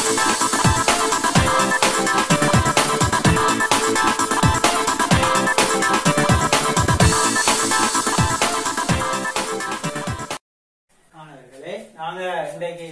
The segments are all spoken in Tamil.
மாணவர்களே நாங்க இன்றைக்கு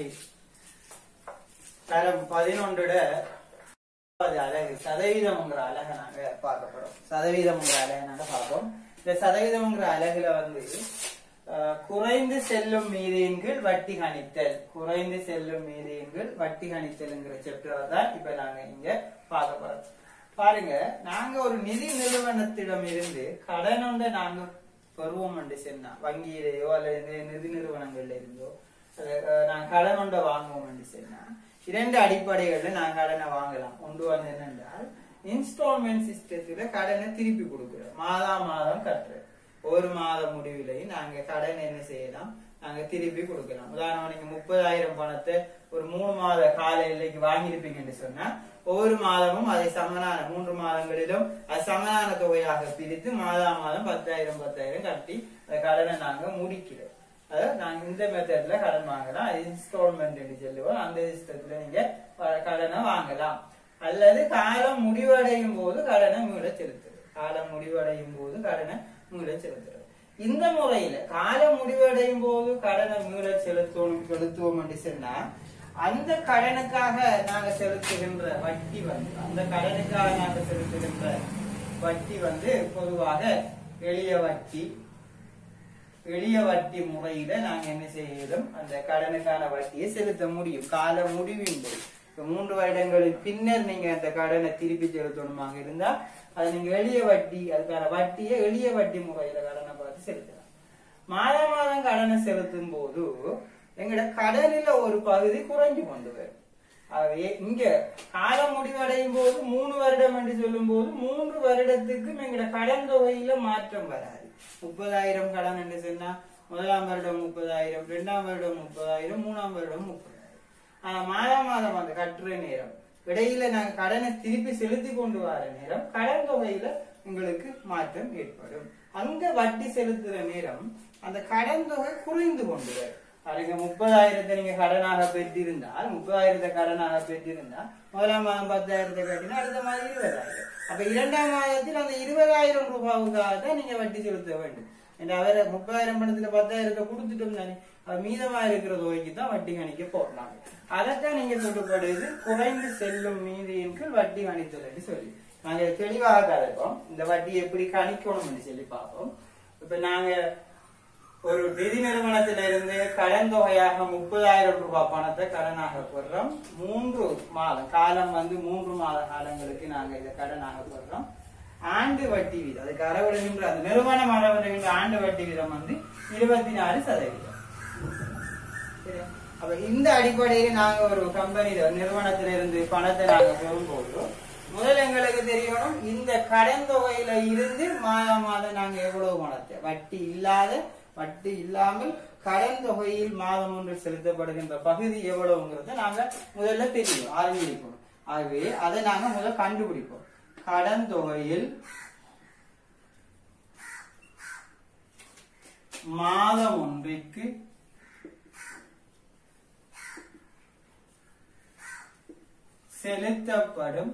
தரம் பதினொன்றுட அது அழகு சதவீதம்ங்கிற அழகை நாங்க பார்க்க போறோம் சதவீதம்ங்கிற அழகை நாங்க பார்ப்போம் இந்த சதவீதம்ங்கிற அழகுல வந்து அஹ், குறைந்து செல்லும் மீதியின் கீழ் வட்டி கணித்தல் குறைந்து செல்லும் மீதியின் கீழ் வட்டி கணித்தல்ங்கிற செப்டரை தான் இப்ப நாங்க இங்க பார்க்க போறோம் பாருங்க நாங்க ஒரு நிதி நிறுவனத்திடம் இருந்து கடன் ஒன்றை நாங்க பெறுவோம் என்று சொன்னா வங்கியிலேயோ அல்லது நிதி நிறுவனங்கள்ல இருந்தோ அல்ல, அஹ், நான் கடன் ஒன்றை வாங்குவோம் என்று சொன்னா இரண்டு அடிப்படைகள்ல நான் கடனை வாங்கலாம் ஒன்று வந்து என்னென்றால் இன்ஸ்டால்மெண்ட் சிஸ்டத்துல கடனை திருப்பி கொடுக்குறோம் மாதா மாதம் கட்டுறோம் ஒரு மாத முடிவிலையும் நாங்க கடன் என்ன செய்யலாம் நாங்க திருப்பி கொடுக்கலாம் உதாரணம் நீங்க முப்பதாயிரம் பணத்தை ஒரு மூணு மாத கால எல்லைக்கு வாங்கியிருப்பீங்கன்னு சொன்னா ஒவ்வொரு மாதமும் அதை சமனான மூன்று மாதங்களிலும் அது சமனான தொகையாக பிரித்து மாதா மாதம் பத்தாயிரம் பத்தாயிரம் கட்டி அந்த கடனை நாங்க முடிக்கிறோம் அதாவது நாங்க இந்த மெத்தட்ல கடன் வாங்கலாம் அது இன்ஸ்டால்மெண்ட் என்று சொல்லுவோம் அந்த சிஸ்டத்துல நீங்க ப- கடனை வாங்கலாம் அல்லது காலம் முடிவடையும் போது கடனை மீள செலுத்துறது காலம் முடிவடையும் போது கடனை மீள செலுத்துறது இந்த முறையில காலம் முடிவடையும் போது கடனை மீள செலுத்தணும் செலுத்துவோம் என்று சொன்னா அந்த கடனுக்காக நாங்க செலுத்துகின்ற வட்டி வந்து அந்த கடனுக்காக நாங்க செலுத்துகின்ற வட்டி வந்து பொதுவாக எளிய வட்டி எளிய வட்டி முறையில நாங்க என்ன செய்யறோம் அந்த கடனுக்கான வட்டியை செலுத்த முடியும் கால முடிவின் போது இப்ப மூன்று வருடங்களின் பின்னர் நீங்க அந்த கடனை திருப்பி செலுத்தணுமாக இருந்தா அது நீங்க எளிய வட்டி அதுக்கான வட்டியை எளிய வட்டி முறையில கடனை பார்த்து செலுத்தலாம் மாதம் மாதம் கடனை செலுத்தும் போது எங்கட கடனில ஒரு பகுதி குறைஞ்சு கொண்டு வரும் ஆகவே இங்க காலம் முடிவடையும் போது மூணு வருடம் என்று சொல்லும் போது மூன்று வருடத்துக்கும் எங்கட கடன் தொகையில மாற்றம் வராது முப்பதாயிரம் கடன் என்று சொன்னா முதலாம் வருடம் முப்பதாயிரம் இரண்டாம் வருடம் முப்பதாயிரம் மூணாம் வருடம் முப்பதாயிரம் ஆனா மாதம் மாதம் அந்த கட்டுற நேரம் இடையில நாங்க கடனை திருப்பி செலுத்தி கொண்டு வர நேரம் கடன் தொகையில உங்களுக்கு மாற்றம் ஏற்படும் அங்க வட்டி செலுத்துற நேரம் அந்த கடன் தொகை குறைந்து கொண்டு வரும் பாருங்க முப்பதாயிரத்தை நீங்க கடனாக பெற்றிருந்தால் முப்பதாயிரத்தை கடனாக பெற்றிருந்தால் முதலாம் மாதம் பத்தாயிரத்தை கட்டினா அடுத்த மாதம் இருபதாயிரம் அப்ப இரண்டாம் மாதத்தில் அந்த இருபதாயிரம் ரூபாவுக்காக தான் நீங்க வட்டி செலுத்த வேண்டும் ஏன்னா அவரை முப்பதாயிரம் பணத்துல பத்தாயிரத்தை கொடுத்துட்டோம் தானே அது மீதமா இருக்கிற தொகைக்கு தான் வட்டி கணிக்க போடலாம் அதைத்தான் நீங்க சொல்லப்படுது குறைந்து செல்லும் மீதியின் கீழ் வட்டி கணித்தல் சொல்லி நாங்க இதை தெளிவாக கதைப்போம் இந்த வட்டி எப்படி கணிக்கணும்னு சொல்லி பார்ப்போம் இப்ப நாங்க ஒரு நிதி நிறுவனத்தில இருந்து கடன் தொகையாக முப்பதாயிரம் ரூபாய் பணத்தை கடனாக பெறுறோம் மூன்று மாதம் காலம் வந்து மூன்று மாத காலங்களுக்கு நாங்க இதை கடனாக பெறுறோம் ஆண்டு வட்டி வீதம் அதுக்கு அறவிடுகின்ற அந்த நிறுவனம் அறவிடுகின்ற ஆண்டு வட்டி வீதம் வந்து இருபத்தி நாலு சதவீதம் சரியா? அப்ப இந்த அடிப்படையில நாங்க ஒரு கம்பெனியில நிறுவனத்தில இருந்து பணத்தை நாங்க பெறும்போது முதல்ல எங்களுக்கு தெரியணும் இந்த கடன் தொகையில இருந்து மாதம் மாதம் நாங்க எவ்வளவு பணத்தை வட்டி இல்லாத வட்டி இல்லாமல் கடன் தொகையில் மாதம் ஒன்று செலுத்தப்படுகின்ற பகுதி எவ்வளவுங்கிறத நாங்க முதல்ல தெரியும் அறிஞ்சிருக்கணும் ஆகவே அதை நாங்க முதல்ல கண்டுபிடிப்போம் கடன் தொகையில் மாதம் ஒன்றிற்கு செலுத்தப்படும்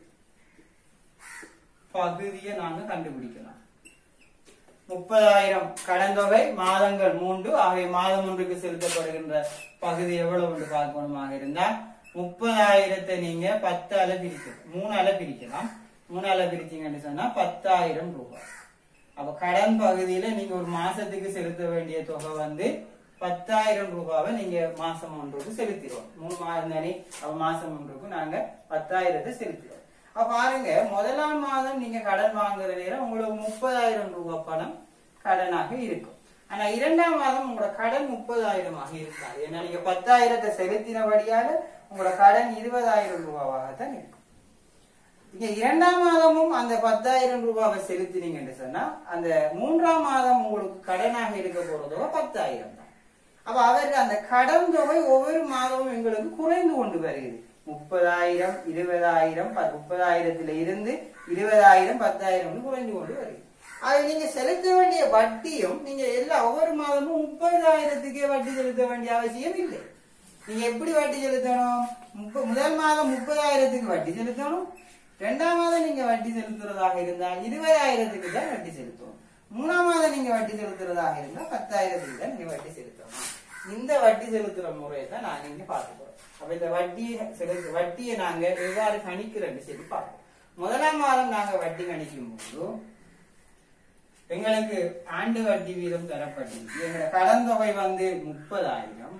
பகுதியை நாங்க கண்டுபிடிக்கலாம் முப்பதாயிரம் கடன் தொகை மாதங்கள் மூன்று ஆகிய மாதம் ஒன்றுக்கு செலுத்தப்படுகின்ற பகுதி எவ்வளவு என்று பார்க்கணுமாக இருந்தா முப்பதாயிரத்தை நீங்க பத்தால பிரிக்கலாம் மூணால பிரிக்கலாம் மூணால பிரிச்சீங்கன்னு சொன்னா பத்தாயிரம் ரூபாய் அப்ப கடன் பகுதியில நீங்க ஒரு மாசத்துக்கு செலுத்த வேண்டிய தொகை வந்து பத்தாயிரம் ரூபாவை நீங்க மாசம் ஒன்றுக்கு செலுத்திடுவோம் மூணு மாதம் தானே அப்ப மாசம் ஒன்றுக்கு நாங்க பத்தாயிரத்தை செலுத்திடுவோம் அப்ப பாருங்க முதலாம் மாதம் நீங்க கடன் வாங்குற நேரம் உங்களுக்கு முப்பதாயிரம் ரூபாய் பணம் கடனாக இருக்கும் ஆனா இரண்டாம் மாதம் உங்களோட கடன் முப்பதாயிரமாக இருக்காது ஏன்னா நீங்க பத்தாயிரத்தை செலுத்தினபடியால உங்களோட கடன் இருபதாயிரம் ரூபாவாகத்தான் இருக்கும் இங்க இரண்டாம் மாதமும் அந்த பத்தாயிரம் ரூபாவை செலுத்தினீங்கன்னு சொன்னா அந்த மூன்றாம் மாதம் உங்களுக்கு கடனாக இருக்க போறதோ பத்தாயிரம் தான் அப்ப அவருக்கு அந்த கடன் தொகை ஒவ்வொரு மாதமும் எங்களுக்கு குறைந்து கொண்டு வருகிறது முப்பதாயிரம் இருபதாயிரம் ப- முப்பதாயிரத்துல இருந்து இருபதாயிரம் பத்தாயிரம் குறைந்து கொண்டு வருகிறது அது நீங்க செலுத்த வேண்டிய வட்டியும் நீங்க எல்லா ஒவ்வொரு மாதமும் முப்பதாயிரத்துக்கே வட்டி செலுத்த வேண்டிய அவசியம் இல்லை நீங்க எப்படி வட்டி செலுத்தணும் முப்ப- முதல் மாதம் முப்பதாயிரத்துக்கு வட்டி செலுத்தணும் ரெண்டாம் மாதம் நீங்க வட்டி செலுத்துறதாக இருந்தால் இருபதாயிரத்துக்கு தான் வட்டி செலுத்தணும் மூணாம் மாதம் நீங்க வட்டி செலுத்துறதாக இருந்தால் பத்தாயிரத்துக்கு தான் நீங்க வட்டி செலுத்தணும் இந்த வட்டி செலுத்துற முறையை தான் நாங்க இங்க பார்க்க போறோம் அப்ப இந்த வட்டியை செலுத்து வட்டியை நாங்க எவ்வாறு கணிக்கிறோம்னு சொல்லி பார்ப்போம் முதலாம் மாதம் நாங்க வட்டி கணிக்கும் போது எங்களுக்கு ஆண்டு வட்டி வீதம் தரப்பட்டிருக்கு எங்களோட கடன் தொகை வந்து முப்பதாயிரம்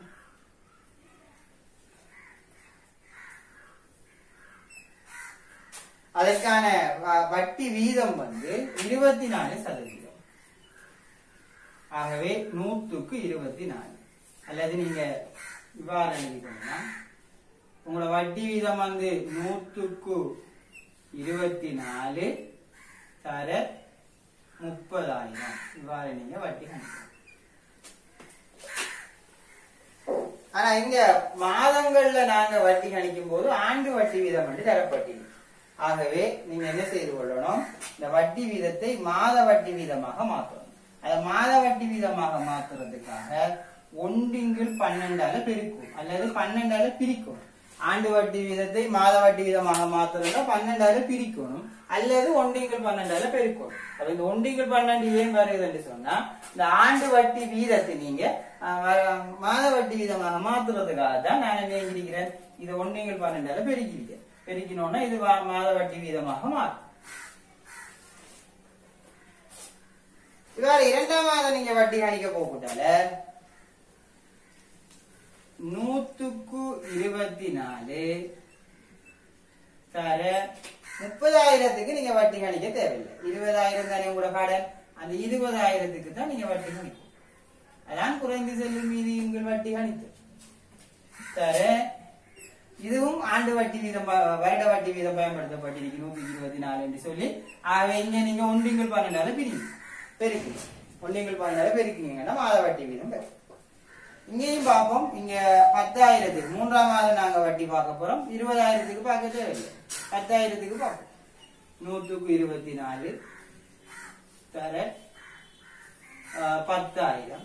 அதற்கான வ- வட்டி வீதம் வந்து இருபத்தி நாலு சதவீதம் ஆகவே நூற்றுக்கு இருபத்தி நாலு அல்லது நீங்க இவ்வாறு எழுதிக்கணும்னா உங்களோட வட்டி வீதம் வந்து நூற்றுக்கு இருபத்தி நாலு தர முப்பதாயிரம் இவ்வாறு நீங்க வட்டி கணிக்கணும் ஆனா இங்க மாதங்கள்ல நாங்க வட்டி கணிக்கும் போது ஆண்டு வட்டி வீதம் வந்து தரப்பட்டிருக்கு ஆகவே நீங்க என்ன செய்து கொள்ளணும் இந்த வட்டி வீதத்தை மாத வட்டி வீதமாக மாற்றணும் அதை மாத வட்டி வீதமாக மாத்துறதுக்காக ஒன்றிங்கில் பன்னெண்டால பெருக்கும் அல்லது பன்னெண்டால பிரிக்கும் ஆண்டு வட்டி வீதத்தை மாத வட்டி வீதமாக மாத்துறதா பன்னெண்டால பிரிக்கணும் அல்லது ஒன்றிங்கில் பன்னெண்டால பெருக்கணும் அப்ப இந்த ஒன்றிங்கில் பன்னெண்டு ஏன் வருதுன்னு சொன்னா இந்த ஆண்டு வட்டி வீதத்தை நீங்க அஹ், வ- மாத வட்டி வீதமாக மாத்துறதுக்காக தான் நான் என்ன இருக்கிறேன் இதை ஒன்றிங்கில் பன்னெண்டால பெருக்கிருக்கேன் பெருக்கினோம்னா இது வா- மாத வட்டி வீதமாக மாறும் இவ்வாறு இரண்டாம் மாதம் நீங்க வட்டி கணிக்க போகக்கூடால நூத்துக்கு இருபத்தி நாலு தர முப்பதாயிரத்துக்கு நீங்க வட்டி கணிக்க தேவையில்லை இருபதாயிரம் தானே உங்களோட கடன் அந்த இருபதாயிரத்துக்கு தான் நீங்க வட்டி கணிக்கும் அதான் குறைந்து செல்லும் மீதி உங்கள் வட்டி கணித்து தர இதுவும் ஆண்டு வட்டி வீதம் ப- வருட வட்டி வீதம் பயன்படுத்தப்பட்டிருக்கு நூத்தி இருபத்தி நாலு என்று சொல்லி ஆகவே இங்க நீங்க ஒன்றிங்கள் பன்னெண்டால பிரிங்க பெருக்கி ஒன்றிங்கள் பன்னெண்டால பெருக்கிங்கன்னா மாத வட்டி வீதம் பெரும் இங்கேயும் பார்ப்போம் இங்க பத்தாயிரத்துக்கு மூன்றாம் மாதம் நாங்க வட்டி பார்க்க போறோம் இருபதாயிரத்துக்கு பார்க்க தேவையில்லை பத்தாயிரத்துக்கு பார்ப்போம் நூற்றுக்கு இருபத்தி நாலு தர ஆஹ், பத்தாயிரம்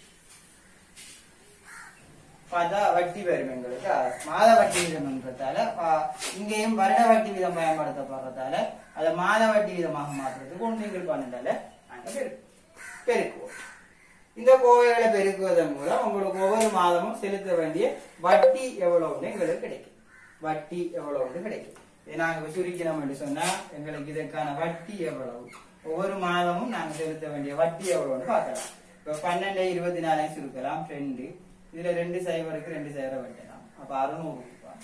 பத வட்டி வரும் எங்களுக்கு அஹ், மாத வட்டி வீதம் என்றதால ஆஹ், இங்கேயும் வருட வட்டி வீதம் பயன்படுத்தப்படுறதால அதை மாத வட்டி வீதமாக மாற்றுறதுக்கு ஒன்றுங்கள் பன்னெண்டால நாங்க பெருக்குவோம் பெருக்குவோம் இந்த கோவைகளை பெருக்குவதன் மூலம் உங்களுக்கு ஒவ்வொரு மாதமும் செலுத்த வேண்டிய வட்டி எவ்வளவுன்னு எங்களுக்கு கிடைக்கும் வட்டி எவ்வளவுன்னு கிடைக்கும் இதை நாங்க சுருக்கினோம் என்று சொன்னா எங்களுக்கு இதற்கான வட்டி எவ்வளவு ஒவ்வொரு மாதமும் நாங்க செலுத்த வேண்டிய வட்டி எவ்வளவுன்னு பார்க்கலாம் இப்ப பன்னெண்டு இருபத்தி நாலையும் சுருக்கலாம் ரெண்டு இதுல ரெண்டு சைபருக்கு ரெண்டு சைபரை வெட்டலாம் அப்ப அறுநூறு ரூபாய்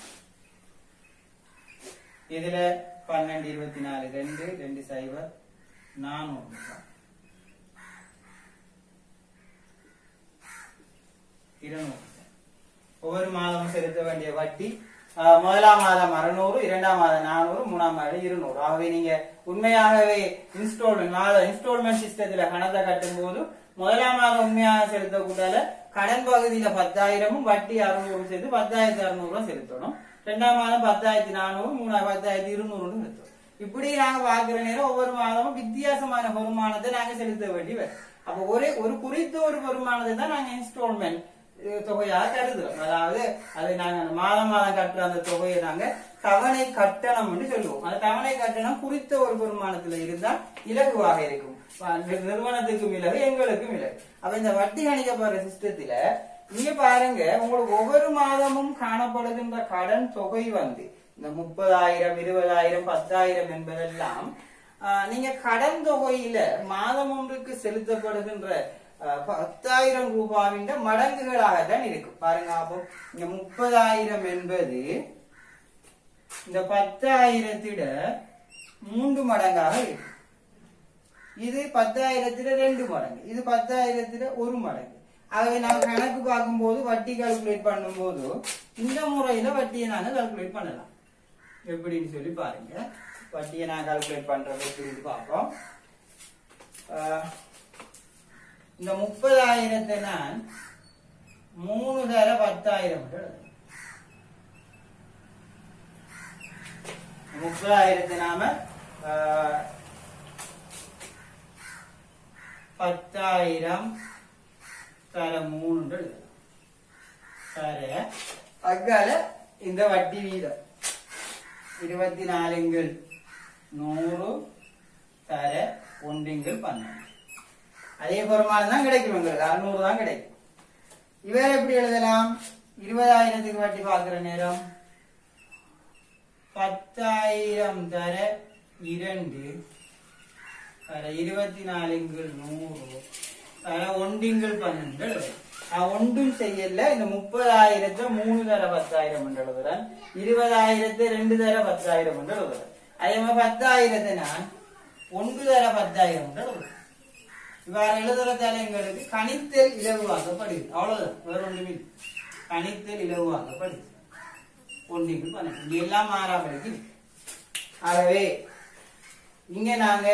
இதுல பன்னெண்டு இருபத்தி நாலு ரெண்டு ரெண்டு சைபர் நானூறு ரூபாய் இருநூறு ஒவ்வொரு மாதமும் செலுத்த வேண்டிய வட்டி ஆஹ், முதலாம் மாதம் அறுநூறு இரண்டாம் மாதம் நானூறு மூணாம் மாதம் இருநூறு ஆகவே நீங்க உண்மையாகவே இன்ஸ்டால்மெண்ட் மாத இன்ஸ்டால்மெண்ட் சிஸ்டத்துல கணத்தை கட்டும் போது முதலாம் மாதம் உண்மையாக செலுத்தக்கூடாத கடன் பகுதியில பத்தாயிரமும் வட்டி அறுநூறு சேர்த்து பத்தாயிரத்தி அறுநூறு ரூபாய் செலுத்தணும் ரெண்டாம் மாதம் பத்தாயிரத்தி நானூறு மூணாயிரம் பத்தாயிரத்தி இருநூறுன்னு செலுத்தணும் இப்படி நாங்க பாக்குற நேரம் ஒவ்வொரு மாதமும் வித்தியாசமான வருமானத்தை நாங்க செலுத்த வேண்டி வரும் அப்ப ஒரே ஒரு குறித்த ஒரு வருமானத்தை தான் நாங்க இன்ஸ்டால்மெண்ட் தொகையாக கருதுறோம் அதாவது அது நாங்க அந்த மாதம் மாதம் கட்டுற அந்த தொகையை நாங்க தவணை கட்டணம்னு சொல்லுவோம் அந்த தவணை கட்டணம் குறித்த ஒரு வருமானத்துல இருந்தா இலகுவாக இருக்கும் நி- நிறுவனத்துக்கும் இலகு எங்களுக்கும் இலகு அப்ப இந்த வட்டி கணிக்கப்படுற சிஸ்டத்துல நீங்க பாருங்க உங்களுக்கு ஒவ்வொரு மாதமும் காணப்படுகின்ற கடன் தொகை வந்து இந்த முப்பதாயிரம் இருபதாயிரம் பத்தாயிரம் என்பதெல்லாம் ஆஹ், நீங்க கடன் தொகையில மாதம் ஒன்றுக்கு செலுத்தப்படுகின்ற ஆஹ், பத்தாயிரம் ரூபாவின் மடங்குகளாக தான் இருக்கும் பாருங்க அப்போ இங்க முப்பதாயிரம் என்பது இந்த பத்தாயிரத்திட மூன்று மடங்காக இருக்கும் இது பத்தாயிரத்துல ரெண்டு மடங்கு இது பத்தாயிரத்துல ஒரு மடங்கு ஆகவே நாங்க கணக்கு பார்க்கும்போது வட்டி கால்குலேட் பண்ணும்போது இந்த முறையில வட்டியை நாங்க கால்குலேட் பண்ணலாம் எப்படின்னு சொல்லி பாருங்க வட்டியை நான் கால்குலேட் பண்றது எப்படின்னு பார்ப்போம் ஆஹ், இந்த முப்பதாயிரத்தை நான் மூணு தர பத்தாயிரம் என்று எழுதுறேன். முப்பதாயிரத்தை நாம ஆஹ், பத்தாயிரம் தர மூணு எழுதலாம் தர அக்கால இந்த வட்டி வீதம் இருபத்தி நாலுங்கள் நூறு தர ஒன்றுங்கள் பன்னெண்டு அதே பெருமானம் தான் கிடைக்கும் உங்களுக்கு அறுநூறு தான் கிடைக்கும் இவர் எப்படி எழுதலாம் இருபதாயிரத்துக்கு வட்டி பார்க்கிற நேரம் பத்தாயிரம் தர இரண்டு தர இருபத்தி நாலுங்கள் நூறு தர ஒன்றிங்கள் பன்னெண்டு எழுதுறேன். நான் ஒன்றும் செய்யல இந்த முப்பதாயிரத்தை மூணு தர பத்தாயிரம் என்று எழுதுறேன் இருபதாயிரத்தை ரெண்டு தர பத்தாயிரம் என்று எழுதுறேன் அதே மாதிரி பத்தாயிரத்தை நான் ஒன்று தர பத்தாயிரம் என்று எழுதுறேன் இவ்வாறு எழுதுறதால எங்களுக்கு கணித்தல் இலகுவாக்கப்படுது அவ்வளவுதான் வேற ஒன்றுமே இல்லை. கணித்தல் இலகுவாக்கப்படுது ஒன்றுக்கு பன்னெண்டு இங்க எல்லாம் மாறாமல் இருக்கு ஆகவே இங்க நாங்க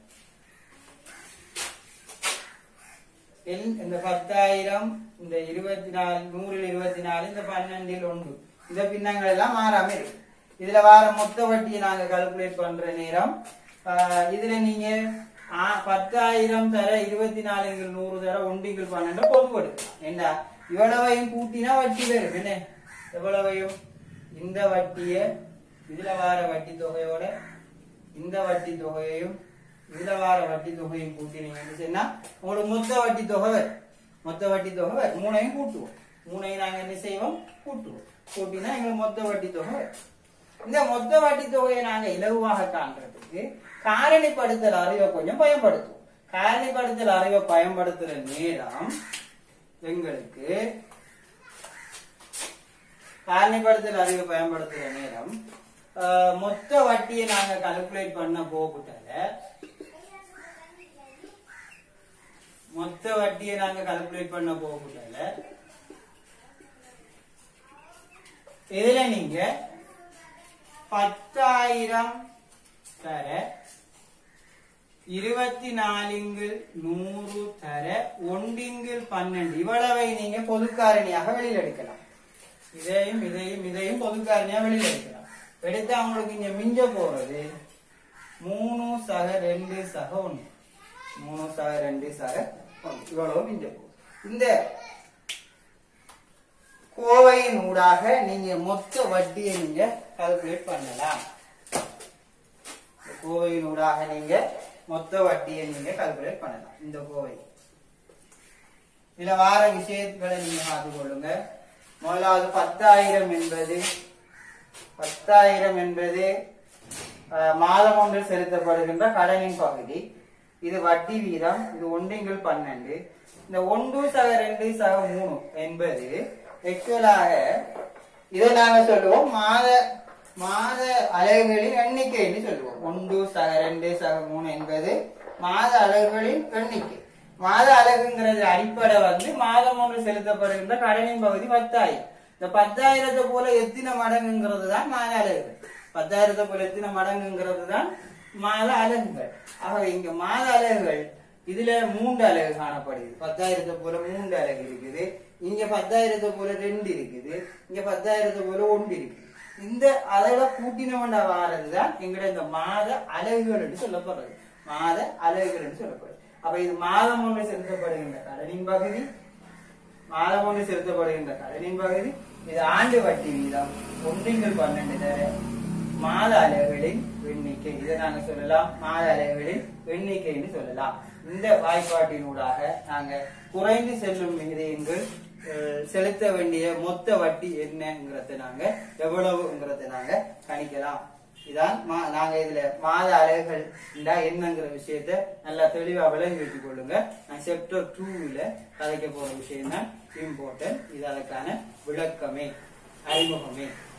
எல்- இந்த பத்தாயிரம் இந்த இருபத்தி நாலு நூறில் இருபத்தி நாலு இந்த பன்னெண்டில் ஒன்று இந்த பின்னங்கள் எல்லாம் மாறாம இருக்கு இதுல வார மொத்த வட்டியை நாங்க கால்குலேட் பண்ற நேரம் ஆஹ், இதுல நீங்க ஆ, பத்தாயிரம் தர இருபத்தி நாலுங்கள் நூறு தர ஒன்றிகள் பன்னெண்டு பொது எடுக்கலாம் என்ன இவ்வளவையும் கூட்டினா வட்டி வரும் என்ன எவ்வளவையும் இந்த வட்டிய இதுல வார வட்டி தொகையோட இந்த வட்டி தொகையையும் இதுல வார வட்டி தொகையும் கூட்டினீங்கன்னு சொன்னா உங்களுக்கு மொத்த வட்டி தொகை வரும் மொத்த வட்டி தொகை வரும் மூணையும் கூட்டுவோம் மூணையும் நாங்க என்ன செய்வோம் கூட்டுவோம் கூட்டினா எங்களுக்கு மொத்த வட்டி தொகை வரும் இந்த மொத்த வட்டி தொகையை நாங்க இலகுவாக காண்றதுக்கு காரணிப்படுத்தல் அறிவை கொஞ்சம் பயன்படுத்துவோம் காரணிப்படுத்தல் அறிவை பயன்படுத்துற நேரம் எங்களுக்கு காரணிப்படுத்தல் அறிவை பயன்படுத்துற நேரம் ஆஹ், மொத்த வட்டியை நாங்க கால்குலேட் பண்ண போகட்டால மொத்த வட்டியை நாங்க கால்குலேட் பண்ண போகட்டால இதுல நீங்க பத்தாயிரம் தர இருபத்தி நாலுங்கள் நூறு தர ஒன்றிங்கள் பன்னெண்டு இவ்வளவை நீங்க பொதுக்காரணியாக வெளியில் எடுக்கலாம் இதையும் இதையும் இதையும் பொதுக்காரணியா வெளியில் எடுக்கலாம் எடுத்து அவங்களுக்கு இங்க மிஞ்ச போறது மூணு சக ரெண்டு சக ஒண்ணு மூணு சக ரெண்டு சக ஒண்ணு இவ்வளவு மிஞ்ச போகுது இந்த கோவையின் ஊடாக நீங்க மொத்த வட்டியை நீங்க கால்குலேட் பண்ணலாம் இந்த கோவையின் ஊடாக நீங்க மொத்த வட்டியை நீங்க கால்குலேட் பண்ணலாம் இந்த கோவை இதுல வார விஷயங்களை நீங்க பார்த்து கொள்ளுங்க முதலாவது பத்தாயிரம் என்பது பத்தாயிரம் என்பது அஹ், மாதம் ஒன்றில் செலுத்தப்படுகின்ற கடனின் பகுதி இது வட்டி வீதம் இது ஒன்றிங்கள் பன்னெண்டு இந்த ஒன்று சக ரெண்டு சக மூணு என்பது ஆக்சுவலாக இதை நாங்க சொல்லுவோம் மாத மாத அலகுகளின் எண்ணிக்கைன்னு சொல்லுவோம் ஒன்று சக ரெண்டு சக மூணு என்பது மாத அலகுகளின் எண்ணிக்கை மாத அலகுங்கிறது அடிப்படை வந்து மாதம் ஒன்று செலுத்தப்படுகின்ற கடனின் பகுதி பத்தாயிரம் இந்த பத்தாயிரத்தை போல எத்தனை மடங்குங்கிறது தான் மாத அலகுகள் பத்தாயிரத்தை போல எத்தனை மடங்குங்கிறது தான் மாத அலகுகள் ஆகவே இங்க மாத அலகுகள் இதுல மூன்று அலகு காணப்படுது பத்தாயிரத்தை போல மூன்று அலகு இருக்குது இங்க பத்தாயிரத்தை போல ரெண்டு இருக்குது இங்க பத்தாயிரத்தை போல ஒன்று இருக்குது இந்த அளவுல கூட்டினவண்ட வாரதுதான் எங்கட இந்த மாத அலகுகள் என்று சொல்லப்படுறது மாத அலகுகள் என்று சொல்லப்படுது அப்ப இது மாதம் ஒன்று செலுத்தப்படுகின்ற கடனின் பகுதி மாதம் ஒன்று செலுத்தப்படுகின்ற கடனின் பகுதி இது ஆண்டு வட்டி வீதம் ஒன்றிங்கள் பன்னெண்டு தர மாத அலகுகளின் எண்ணிக்கை இதை நாங்க சொல்லலாம் மாத அலகுகளின் எண்ணிக்கைன்னு சொல்லலாம் இந்த வாய்ப்பாட்டினூடாக நாங்க குறைந்து செல்லும் விகிதங்கள் அஹ், செலுத்த வேண்டிய மொத்த வட்டி என்னங்கிறத நாங்க எவ்வளவுங்கிறத நாங்க கணிக்கலாம் இதான் மா- நாங்க இதுல மாத அலகுகள் இருந்தா என்னங்கிற விஷயத்த நல்லா தெளிவா விளங்கி வச்சுக் கொள்ளுங்க நான் செப்டர் டூல கதைக்க போற விஷயம் தான் இம்பார்ட்டன்ட் இது அதற்கான விளக்கமே அறிமுகமே